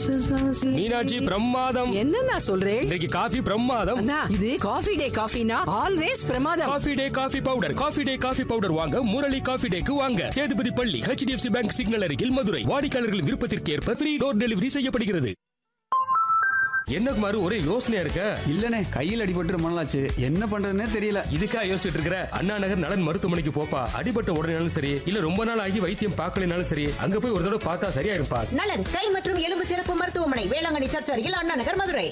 மீனாட்சி பிரமாதம் என்னண்ணா சொல்றேன் இன்றைக்கு காஃபி பிரமாதம் அண்ணா இது காஃபி டே காஃபினா ஆல்வேஸ் பிரமாதம் Coffee Day coffee powder Coffee Day coffee powder வாங்க முரளி காஃபி டேக்கு வாங்க சேதுபதி பள்ளி ஹெச்டிஎஃப்சி பேங்க் சிக்னல் அருகில் மதுரை வாடிக்கையாளர்கள் விருப்பத்திற்கு ஏற்ப ஃப்ரீ டோர் டெலிவரி செய்யப்படுகிறது என்ன குமாரு ஒரே யோசனையா இருக்க இல்லனே கையில் அடிபட்டு ரொம்ப நாளாச்சு என்ன பண்றதுன்னே தெரியல இதுக்கா யோசிச்சுட்டு இருக்கிற அண்ணா நகர் நலன் மருத்துவமனைக்கு போப்பா அடிபட்ட உடனேனாலும் சரி இல்ல ரொம்ப நாள் ஆகி வைத்தியம் பார்க்கலனாலும் சரி அங்க போய் ஒரு தடவை பார்த்தா சரியா இருப்பா நலன் கை மற்றும் எலும்பு சிறப்பு மருத்துவமனை வேளாங்கண்ணி சர்ச் அருகில் அண்ணா நகர் மதுரை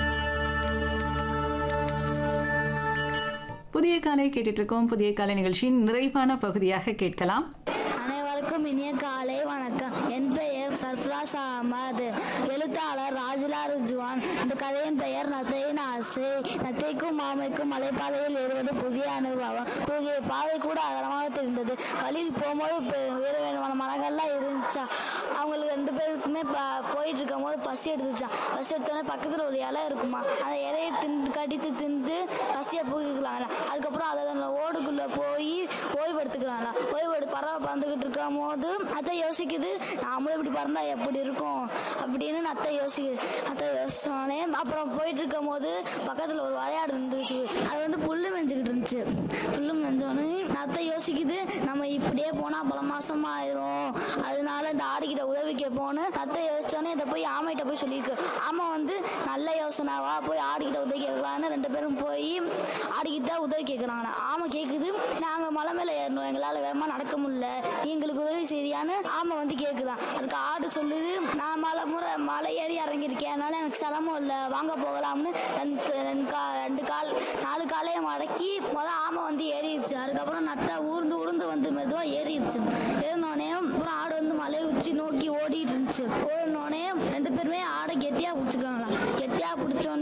புதிய காலை கேட்டுட்டு இருக்கோம் புதிய காலை நிகழ்ச்சியின் நிறைவான பகுதியாக கேட்கலாம் அனைவருக்கும் இனிய காலை வணக்கம் என் பெயர் சர்ஃப்ராஸ் அகமது எழுத்தாளர் ராஜிலா ரிஜுவான் இந்த கதையின் பெயர் நத்தையின் ஆசை நத்தைக்கும் மாமைக்கும் மலைப்பாதையில் ஏறுவது புதிய அனுபவம் புதிய பாதை கூட அகலமாக தெரிந்தது வழியில் போகும்போது பெ- வேறு வேறுமான மரங்கள்லாம் இருந்துச்சா அவங்களுக்கு ரெண்டு பேருக்குமே ப போயிட்டு இருக்கும் போது பசி எடுத்துச்சான் பசி எடுத்தோடனே பக்கத்தில் ஒரு இலை இருக்குமா அந்த இலையை தின்று கடித்து தின்று பசியை போக்கிக்கலாங்களா அதுக்கப்புறம் அதை அந்த ஓடுக்குள்ளே போய் ஓய்வு எடுத்துக்கிறாங்களா ஓய்வு எடுத்து பறவை பறந்துக்கிட்டு இருக்கும் போது அத்தை யோசிக்குது நாமளும் இப்படி பறந்தா எப்படி இருக்கும் அப்படின்னு அத்தை யோசிக்குது அத்தை யோசிச்சோடனே அப்புறம் போயிட்டு இருக்கும் போது பக்கத்தில் ஒரு விளையாடு இருந்துச்சு அது வந்து புல்லு மெஞ்சுக்கிட்டு இருந்துச்சு புல்லு மெஞ்சோடனே அத்தை யோசிக்குது நம்ம இப்படியே போனால் பல மாசம் ஆயிரும் அதனால இந்த ஆடிக்கிட்ட உதவிக்க போன்னு அத்தை யோசிச்சோடனே இதை போய் ஆமைகிட்ட போய் சொல்லியிருக்கு ஆமா வந்து நல்ல யோசனாவா போய் ஆடிக்கிட்ட உதவி கேட்கலான்னு ரெண்டு பேரும் போய் ஆடிக்கிட்ட உதவி கேட்குறாங்க ஆமை கேட்குது நாங்கள் மலை மேலே ஏறணும் எங்களால் வேகமாக நடக்க முடியல எங்களுக்கு உதவி செய்யான்னு ஆமை வந்து கேட்குதான் அதுக்கு ஆடு சொல்லுது நான் மலை முறை மலை ஏறி இறங்கியிருக்கேன் அதனால எனக்கு சிரமம் இல்லை வாங்க போகலாம்னு ரெண்டு ரெண்டு கா ரெண்டு கால் நாலு காலையும் மடக்கி முதல் ஆமை வந்து ஏறிடுச்சு அதுக்கப்புறம் நட்டை ஊர்ந்து உளுந்து வந்து மெதுவாக ஏறிடுச்சு ஏறினோடனே அப்புறம் ஆடு வந்து மலை உச்சி நோக்கி ஓடிட்டு இருந்துச்சு ஓடினோடனே ரெண்டு பேருமே ஆடை கெட்டியாக பிடிச்சிக்கிறாங்களா கெட்டியாக பிடிச்சோடனே